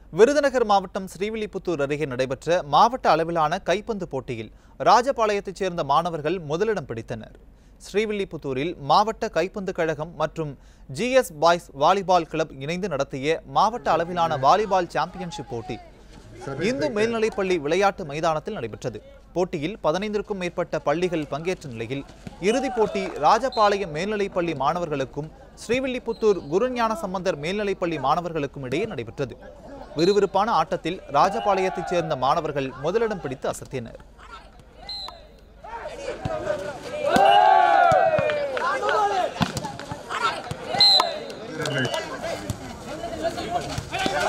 விருதுநகர் மாவட்டம் ஸ்ரீவில்லிபுத்தூர் அருகே நடைபெற்ற மாவட்ட அளவிலான கைப்பந்து போட்டியில் ராஜபாளையத்தைச் சேர்ந்த மாணவர்கள் முதலிடம் பிடித்தனர் ஸ்ரீவில்லிபுத்தூரில் மாவட்ட கைப்பந்து கழகம் மற்றும் ஜிஎஸ் பாய்ஸ் வாலிபால் கிளப் இணைந்து நடத்திய மாவட்ட அளவிலான வாலிபால் சாம்பியன்ஷிப் போட்டி இந்து மேல்நிலைப்பள்ளி விளையாட்டு மைதானத்தில் நடைபெற்றது போட்டியில் பதினைந்திற்கும் மேற்பட்ட பள்ளிகள் பங்கேற்ற நிலையில் இறுதிப் போட்டி ராஜபாளையம் மேல்நிலைப்பள்ளி மாணவர்களுக்கும் ஸ்ரீவில்லிபுத்தூர் குருஞான சம்பந்தர் மேல்நிலைப்பள்ளி மாணவர்களுக்கும் இடையே நடைபெற்றது விறுவிறுப்பான ஆட்டத்தில் ராஜபாளையத்தைச் சேர்ந்த மாணவர்கள் முதலிடம் பிடித்து அசத்தினர் வீரர்கள்